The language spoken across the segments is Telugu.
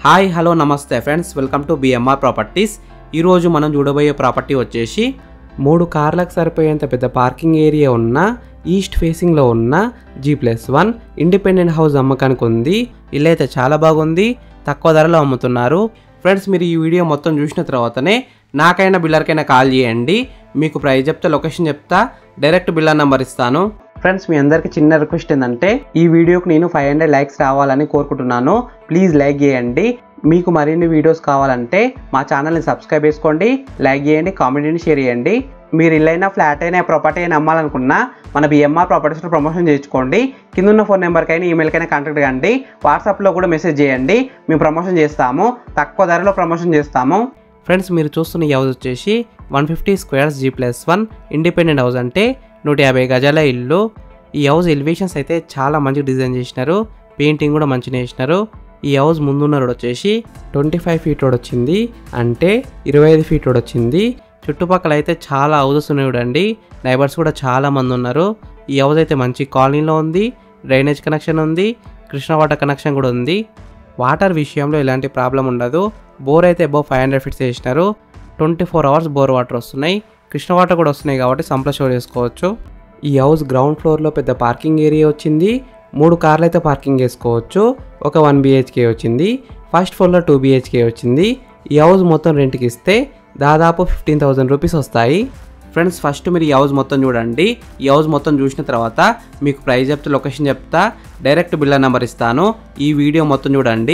హాయ్ హలో నమస్తే friends welcome to BMR properties ఈరోజు మనం చూడబోయే ప్రాపర్టీ వచ్చేసి మూడు కార్లకు సరిపోయేంత పెద్ద పార్కింగ్ ఏరియా ఉన్న ఈస్ట్ ఫేసింగ్లో ఉన్న G plus one independent house అమ్మకానికి ఉంది ఇల్లు అయితే చాలా బాగుంది తక్కువ ధరలో అమ్ముతున్నారు ఫ్రెండ్స్ మీరు ఈ వీడియో మొత్తం చూసిన తర్వాతనే నాకైనా బిల్లర్కైనా కాల్ చేయండి మీకు ప్రైస్ చెప్తే లొకేషన్ చెప్తా డైరెక్ట్ బిల్లర్ నెంబర్ ఇస్తాను ఫ్రెండ్స్ మీ అందరికి చిన్న రిక్వెస్ట్ ఏంటంటే ఈ వీడియోకి నేను ఫైవ్ హండ్రెడ్ లైక్స్ రావాలని కోరుకుంటున్నాను ప్లీజ్ లైక్ చేయండి మీకు మరిన్ని వీడియోస్ కావాలంటే మా ఛానల్ని సబ్స్క్రైబ్ చేసుకోండి లైక్ చేయండి కామెంట్ని షేర్ చేయండి మీరు ఇల్లైనా ఫ్లాట్ అయినా ప్రాపర్టీ అయినా అమ్మాలనుకున్నా మన బిఎంఆర్ ప్రాపర్టీస్లో ప్రమోషన్ చేయించుకోండి కింద ఉన్న ఫోన్ నెంబర్కైనా ఈమెయిల్కైనా కాంటాక్ట్ కండి వాట్సాప్లో కూడా మెసేజ్ చేయండి మేము ప్రమోషన్ చేస్తాము తక్కువ ధరలో ప్రమోషన్ చేస్తాము ఫ్రెండ్స్ మీరు చూస్తున్న ఈ హౌస్ వచ్చేసి one fifty squares G plus one independent house అంటే నూట యాభై గజాల ఇల్లు ఈ హౌస్ ఎలివేషన్స్ అయితే చాలా మంచిగా డిజైన్ చేసినారు పెయింటింగ్ కూడా మంచిగా వేసినారు ఈ హౌస్ ముందున్న రోడ్ వచ్చేసి ట్వంటీ ఫైవ్ ఫీట్ రోడ్ వచ్చింది అంటే ఇరవై ఐదు ఫీట్ రోడ్ వచ్చింది చుట్టుపక్కల అయితే చాలా హౌసెస్ ఉన్నాయి చూడండి నైబర్స్ కూడా చాలా మంది ఉన్నారు ఈ హౌస్ అయితే మంచి కాలనీలో ఉంది డ్రైనేజ్ కనెక్షన్ ఉంది కృష్ణ వాటర్ కనెక్షన్ కూడా ఉంది వాటర్ విషయంలో ఎలాంటి ప్రాబ్లం ఉండదు బోర్ అయితే అబౌవ్ ఫైవ్ హండ్రెడ్ ఫీట్స్ వేసినారు twenty four hours bore water వస్తున్నాయి కృష్ణ వాటర్ కూడా వస్తున్నాయి కాబట్టి సంప్ల స్టోర్ చేసుకోవచ్చు ఈ హౌస్ గ్రౌండ్ ఫ్లోర్లో పెద్ద పార్కింగ్ ఏరియా వచ్చింది మూడు కార్లు అయితే పార్కింగ్ చేసుకోవచ్చు ఒక వన్ బిహెచ్కే వచ్చింది ఫస్ట్ ఫ్లోర్లో టూ బిహెచ్కే వచ్చింది ఈ హౌస్ మొత్తం రెంట్కి ఇస్తే దాదాపు ఫిఫ్టీన్ థౌసండ్ రూపీస్ వస్తాయి ఫ్రెండ్స్ ఫస్ట్ మీరు ఈ హౌస్ మొత్తం చూడండి ఈ హౌస్ మొత్తం చూసిన తర్వాత మీకు ప్రైస్ చెప్తే లొకేషన్ చెప్తా డైరెక్ట్ బిల్లర్ నెంబర్ ఇస్తాను ఈ వీడియో మొత్తం చూడండి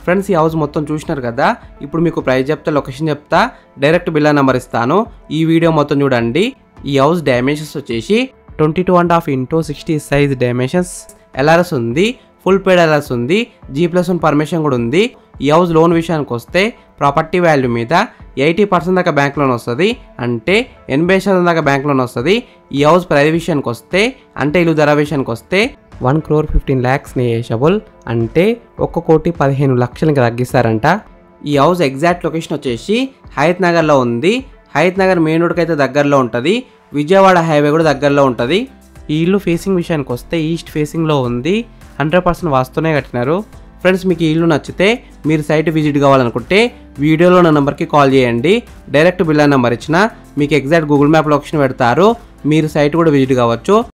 ఫ్రెండ్స్ ఈ హౌస్ మొత్తం చూసినారు కదా ఇప్పుడు మీకు ప్రైస్ చెప్తా లొకేషన్ చెప్తా డైరెక్ట్ బిల్లా నెంబర్ ఇస్తాను ఈ వీడియో మొత్తం చూడండి ఈ హౌస్ డైమెన్షన్స్ వచ్చేసి twenty two and half into sixty size dimensions LRS ఉంది ఫుల్ పేడ్ ఎల్ఆర్ఎస్ ఉంది జీ ప్లస్ వన్ పర్మిషన్ కూడా ఉంది ఈ హౌస్ లోన్ విషయానికి వస్తే ప్రాపర్టీ వాల్యూ మీద ఎయిటీ పర్సెంట్ దాకా బ్యాంక్ లోన్ వస్తుంది అంటే ఎనభై శాతం దాకా బ్యాంక్ లోన్ వస్తుంది ఈ హౌస్ ప్రైస్ విషయానికి వస్తే అంటే ఇల్లు ధర విషయానికి వస్తే one crore fifteen lakhs negotiable అంటే ఒక్క కోటి పదిహేను లక్షలకి తగ్గిస్తారంట ఈ హౌస్ ఎగ్జాక్ట్ లొకేషన్ వచ్చేసి హయత్ నగర్లో ఉంది హయత్ నగర్ మెయిన్ రోడ్కి అయితే దగ్గరలో ఉంటుంది విజయవాడ హైవే కూడా దగ్గరలో ఉంటుంది ఈ ఇల్లు ఫేసింగ్ విషయానికి వస్తే ఈస్ట్ ఫేసింగ్లో ఉంది హండ్రెడ్ పర్సెంట్ వాస్తూనే కట్టినారు ఫ్రెండ్స్ మీకు ఈ ఇల్లు నచ్చితే మీరు సైట్ విజిట్ కావాలనుకుంటే వీడియోలో నా నెంబర్కి కాల్ చేయండి డైరెక్ట్ బిల్లా నెంబర్ ఇచ్చిన మీకు ఎగ్జాక్ట్ గూగుల్ మ్యాప్ లొకేషన్ పెడతారు మీరు సైట్ కూడా విజిట్ కావచ్చు